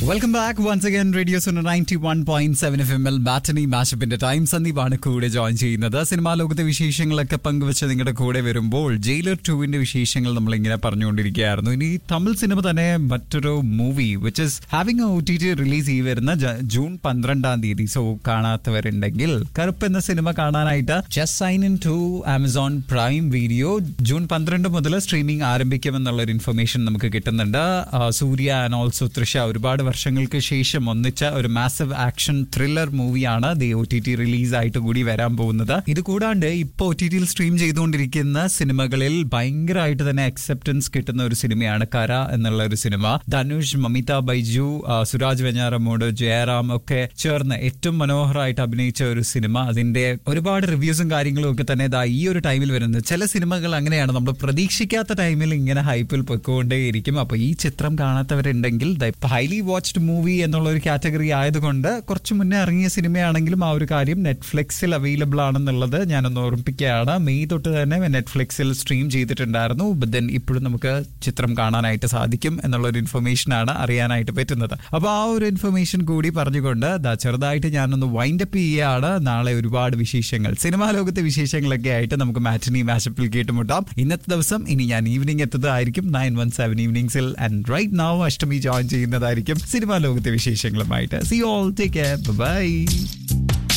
welcome back once again radio Suno ninety one point seven F M L ബാറ്റനി മാഷപ്പിന്റെ time സന്ദീപാണ് കൂടെ join ചെയ്യുന്നത് സിനിമാ ലോകത്തെ വിശേഷങ്ങളൊക്കെ പങ്കുവെച്ച് നിങ്ങളുടെ കൂടെ വരുമ്പോൾ ജയിലർ ടുവിന്റെ വിശേഷങ്ങൾ നമ്മൾ ഇങ്ങനെ പറഞ്ഞുകൊണ്ടിരിക്കുകയായിരുന്നു ഇനി തമിഴ് സിനിമ തന്നെ മറ്റൊരു movie which is having O T T release ചെയ്ത് വരുന്ന ജ- ജൂൺ പന്ത്രണ്ടാം തീയതി സോ കാണാത്തവരുണ്ടെങ്കിൽ കറുപ്പ് എന്ന സിനിമ കാണാനായിട്ട് just sign in to Amazon Prime Video June പന്ത്രണ്ട് മുതൽ സ്ട്രീമിംഗ് ആരംഭിക്കുമെന്നുള്ള ഒരു ഇൻഫർമേഷൻ നമുക്ക് കിട്ടുന്നുണ്ട് ആ, സൂര്യ ആൻഡ് ഓൾസോ തൃഷ ഒരുപാട് വർഷങ്ങൾക്ക് ശേഷം ഒന്നിച്ച ഒരു മാസീവ് ആക്ഷൻ ത്രില്ലർ മൂവിയാണ് the O T T release ആയിട്ട് കൂടി വരാൻ പോകുന്നത് ഇത് കൂടാണ്ട് ഇപ്പോൾ ഒ ടി ടിയിൽ സ്ട്രീം ചെയ്തുകൊണ്ടിരിക്കുന്ന സിനിമകളിൽ ഭയങ്കരമായിട്ട് തന്നെ അക്സെപ്റ്റൻസ് കിട്ടുന്ന ഒരു സിനിമയാണ് കര എന്നുള്ള ഒരു സിനിമ ധനുഷ് മമിത ബൈജു ആ, സുരാജ് വെഞ്ഞാറമൂട് ജയറാം ഒക്കെ ചേർന്ന് ഏറ്റവും മനോഹരമായിട്ട് അഭിനയിച്ച ഒരു സിനിമ അതിന്റെ ഒരുപാട് റിവ്യൂസും കാര്യങ്ങളും ഒക്കെ തന്നെ ദാ ഈ ഒരു ടൈമിൽ വരുന്നത് ചില സിനിമകൾ അങ്ങനെയാണ് നമ്മൾ പ്രതീക്ഷിക്കാത്ത ടൈമിൽ ഇങ്ങനെ ഹൈപ്പിൽ പൊയ്ക്കൊണ്ടേയിരിക്കും അപ്പൊ ഈ ചിത്രം കാണാത്തവരുണ്ടെങ്കിൽ ഹൈലി വാച്ച്ഡ് മൂവി എന്നുള്ള ഒരു കാറ്റഗറി ആയതുകൊണ്ട് കുറച്ച് മുന്നേ ഇറങ്ങിയ സിനിമയാണെങ്കിലും ആ ഒരു കാര്യം നെറ്റ്ഫ്ലിക്സിൽ അവൈലബിൾ ആണെന്നുള്ളത് ഞാനൊന്ന് ഓർമ്മിപ്പിക്കുകയാണ് മെയ് തൊട്ട് തന്നെ നെറ്റ്ഫ്ലിക്സിൽ സ്ട്രീം ചെയ്തിട്ടുണ്ടായിരുന്നു ദെൻ ഇപ്പോഴും നമുക്ക് ചിത്രം കാണാനായിട്ട് സാധിക്കും എന്നുള്ള ഒരു ഇൻഫർമേഷൻ ആണ് അറിയാനായിട്ട് പറ്റുന്നത് അപ്പൊ ആ ഒരു ഇൻഫർമേഷൻ കൂടി പറഞ്ഞുകൊണ്ട് ദാ ചെറുതായിട്ട് ഞാനൊന്ന് വൈൻഡ് അപ്പ് ചെയ്യുകയാണ് നാളെ ഒരുപാട് വിശേഷങ്ങൾ സിനിമാ ലോകത്തെ വിശേഷങ്ങളൊക്കെ ആയിട്ട് നമുക്ക് മാറ്റിനി മാച്ചപ്പിൽ കേട്ടുമുട്ടാം ഇന്നത്തെ ദിവസം ഇനി ഞാൻ ഈവനിങ് എത്തുന്നതായിരിക്കും നയൻ വൺ സെവൻ ഈവനിങ്സിൽ and right now Ashtami join ചെയ്യുന്നതായിരിക്കും സിനിമാ ലോകത്തെ വിശേഷങ്ങളുമായിട്ട് see all take care by